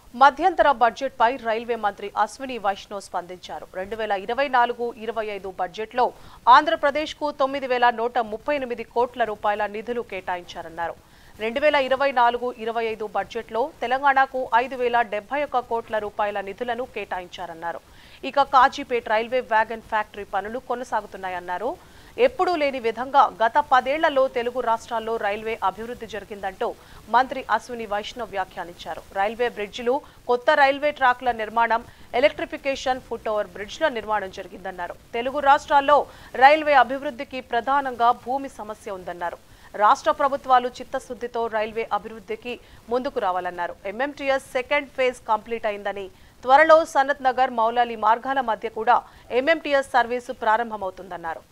మధ్యంతర బడ్జెట్పై రైల్వే మంత్రి అశ్విని వైష్ణవ్ స్పందించారు రెండు వేల ఇరవై నాలుగు ఇరవై ఐదు బడ్జెట్లో ఆంధ్రప్రదేశ్కు తొమ్మిది వేల నూట ముప్పై ఎనిమిది కోట్ల రూపాయల నిధులు కేటాయించారన్నారు రెండు వేల ఇరవై నాలుగు ఇరవై ఐదు బడ్జెట్లో తెలంగాణకు ఐదు వేల డెబ్బై ఒక్క కోట్ల రూపాయల నిధులను కేటాయించారన్నారు ఇక కాజీపేట్ రైల్వే వ్యాగన్ ఫ్యాక్టరీ పనులు కొనసాగుతున్నాయన్నారు ఎప్పుడూ లేని విధంగా గత పదేళ్లలో తెలుగు రాష్ట్రాల్లో రైల్వే అభివృద్ధి జరిగిందంటూ మంత్రి అశ్విని వైష్ణవ్ వ్యాఖ్యానించారు రైల్వే బ్రిడ్జిలు కొత్త రైల్వే ట్రాక్ల నిర్మాణం ఎలక్ట్రిఫికేషన్ ఫుట్ ఓవర్ బ్రిడ్జ్ల నిర్మాణం జరిగిందన్నారు తెలుగు రాష్ట్రాల్లో రైల్వే అభివృద్ధికి ప్రధానంగా భూమి సమస్య ఉందన్నారు రాష్ట్ర ప్రభుత్వాలు చిత్తశుద్ధితో రైల్వే అభివృద్ధికి ముందుకు రావాలన్నారు ఎంఎంటీఎస్ సెకండ్ ఫేజ్ కంప్లీట్ అయిందని త్వరలో సనత్ నగర్ మౌలాలి మార్గాల మధ్య కూడా ఎంఎంటీఎస్ సర్వీసు ప్రారంభమవుతుందన్నారు